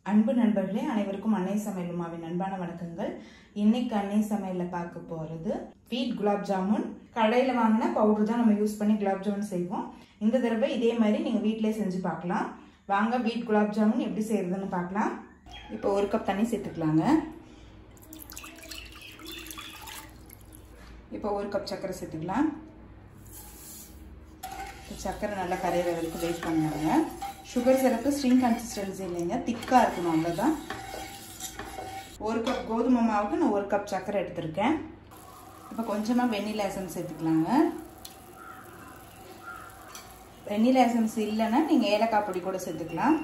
அன்பு நண்பர்களே அனைவருக்கும் அன்னை சமையல் உமாவின் அன்பான வணக்கங்கள் இன்னைக்கு அன்னை சமையலில் பார்க்க போகிறது வீட் குலாப் ஜாமுன் கடையில் வாங்கின பவுடர் தான் நம்ம யூஸ் பண்ணி குலாப் ஜாமுன் செய்வோம் இந்த தடவை இதே மாதிரி நீங்கள் வீட்டிலே செஞ்சு பார்க்கலாம் வாங்க வீட் குலாப் ஜாமுன் எப்படி செய்யறதுன்னு பார்க்கலாம் இப்போ ஒரு கப் தண்ணி சேர்த்துக்கலாங்க இப்போ ஒரு கப் சர்க்கரை சேர்த்துக்கலாம் சர்க்கரை நல்லா கரையிற வரைக்கும் வெயிட் பண்ணிடுங்க சுகர் சிரப்பு ஸ்ட்ரிங் கன்சிஸ்டன்சி இல்லைங்க திக்காக இருக்கணும் அவ்வளோதான் ஒரு கப் கோதுமை மாவுக்கு நான் ஒரு கப் சர்க்கரை எடுத்திருக்கேன் இப்போ கொஞ்சமாக வெண்ணிலா எசன்ஸ் சேர்த்துக்கலாங்க வெண்ணிலா எசன்ஸ் இல்லைன்னா நீங்கள் ஏலக்காய் பொடி கூட சேர்த்துக்கலாம்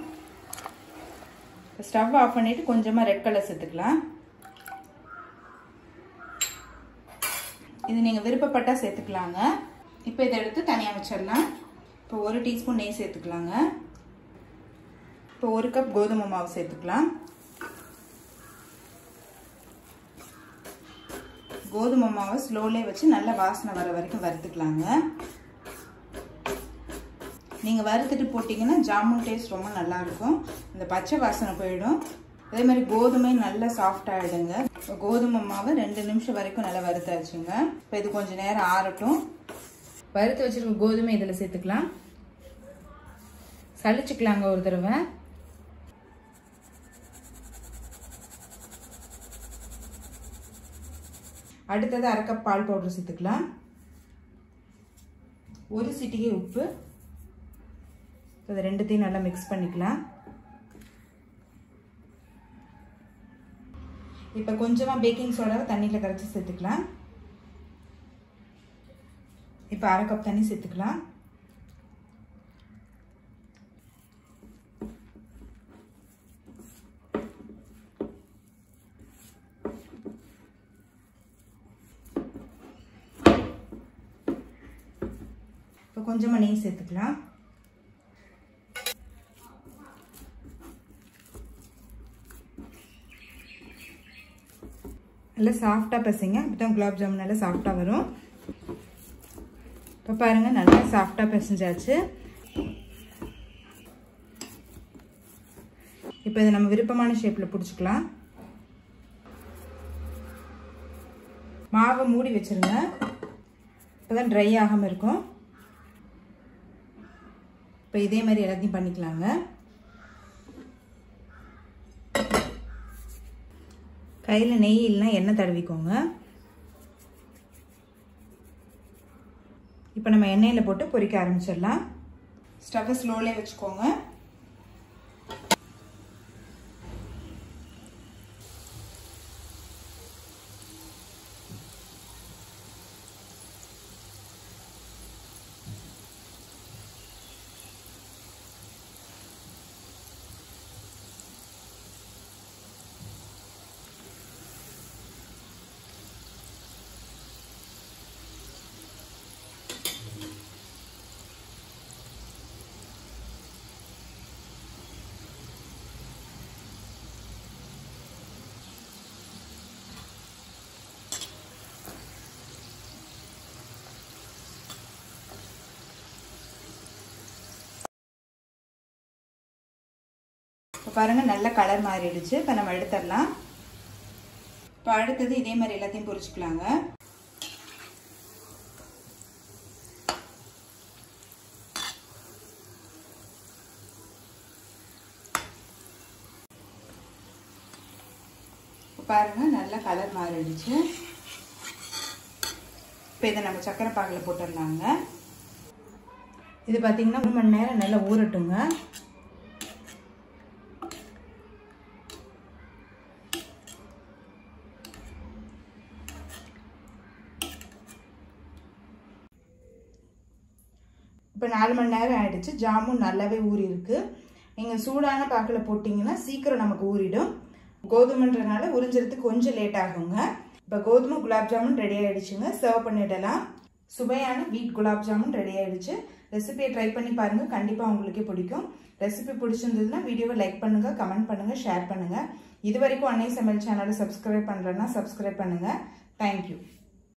ஸ்டவ் ஆஃப் பண்ணிவிட்டு கொஞ்சமாக ரெட் கலர் சேர்த்துக்கலாம் இது நீங்கள் விருப்பப்பட்டால் சேர்த்துக்கலாங்க இப்போ இதை எடுத்து தனியாக வச்சிடலாம் இப்போ ஒரு டீஸ்பூன் நெய் சேர்த்துக்கலாங்க இப்போ ஒரு கப் கோதுமை மாவு சேர்த்துக்கலாம் கோதுமை மாவை ஸ்லோலே வச்சு நல்லா வாசனை வர வரைக்கும் வறுத்துக்கலாங்க நீங்கள் வறுத்துட்டு போட்டிங்கன்னா ஜாமுன் டேஸ்ட் ரொம்ப நல்லாயிருக்கும் இந்த பச்சை வாசனை போயிடும் அதே மாதிரி கோதுமை நல்லா சாஃப்ட் ஆகிடுங்க கோதுமை மாவு ரெண்டு நிமிஷம் வரைக்கும் நல்லா வறுத்தாச்சுங்க இப்போ இது கொஞ்சம் நேரம் ஆறட்டும் வறுத்து வச்சிருக்க கோதுமை இதில் சேர்த்துக்கலாம் சளிச்சுக்கலாங்க ஒரு தடவை அடுத்தது அரை கப் பால் பவுடர் சேர்த்துக்கலாம் ஒரு சிட்டிகை உப்பு இதை ரெண்டுத்தையும் நல்லா மிக்ஸ் பண்ணிக்கலாம் இப்போ கொஞ்சமாக பேக்கிங் சோடாவை தண்ணியில் கரைச்சி சேர்த்துக்கலாம் இப்போ அரை கப் தண்ணி சேர்த்துக்கலாம் இப்போ கொஞ்சமாக நெய் சேர்த்துக்கலாம் நல்லா சாஃப்டாக பசங்க அப்போ தான் குலாப் ஜாமுன் நல்லா சாஃப்டாக வரும் இப்போ பாருங்கள் நல்லா சாஃப்டாக பிசைஞ்சாச்சு இப்போ இதை நம்ம விருப்பமான ஷேப்பில் பிடிச்சிக்கலாம் மாவை மூடி வச்சுருங்க இப்போ தான் ட்ரை ஆகாமல் இருக்கும் இப்போ இதே மாதிரி எல்லாத்தையும் பண்ணிக்கலாங்க கையில் நெய் இல்லைனா எண்ணெய் தடவிக்கோங்க இப்போ நம்ம எண்ணெயில் போட்டு பொரிக்க ஆரம்பிச்சிடலாம் ஸ்டவ்வை ஸ்லோலே வச்சுக்கோங்க இப்போ பாருங்கள் நல்ல கலர் மாறிடுச்சு இப்போ நம்ம எடுத்துடலாம் இப்போ அடுத்தது இதே மாதிரி எல்லாத்தையும் பொரிச்சுக்கலாங்க பாருங்கள் நல்ல கலர் மாறிடுச்சு இப்போ இதை நம்ம சக்கரை பாகில் போட்டுடலாங்க இது பார்த்தீங்கன்னா ஒரு மணி நேரம் நல்லா ஊறட்டுங்க இப்போ நாலு மணி நேரம் ஆயிடுச்சு ஜாமுன் நல்லாவே ஊறி இருக்கு நீங்கள் சூடான பாக்கில் போட்டிங்கன்னா சீக்கிரம் நமக்கு ஊறிடும் கோதுமைன்றனால உறிஞ்சிறதுக்கு கொஞ்சம் லேட் ஆகுங்க இப்போ கோதுமை குலாப் ஜாமுன் ரெடி ஆயிடுச்சுங்க சர்வ் பண்ணிடலாம் சுவையான வீட் குலாப் ஜாமுன் ரெடி ஆயிடுச்சு ரெசிபியை ட்ரை பண்ணி பாருங்கள் கண்டிப்பாக உங்களுக்கே பிடிக்கும் ரெசிபி பிடிச்சிருந்ததுன்னா வீடியோவை லைக் பண்ணுங்கள் கமெண்ட் பண்ணுங்கள் ஷேர் பண்ணுங்கள் இது வரைக்கும் அன்னை சமையல் சேனலை சப்ஸ்கிரைப் பண்ணுறேன்னா சப்ஸ்கிரைப் பண்ணுங்கள் தேங்க்யூ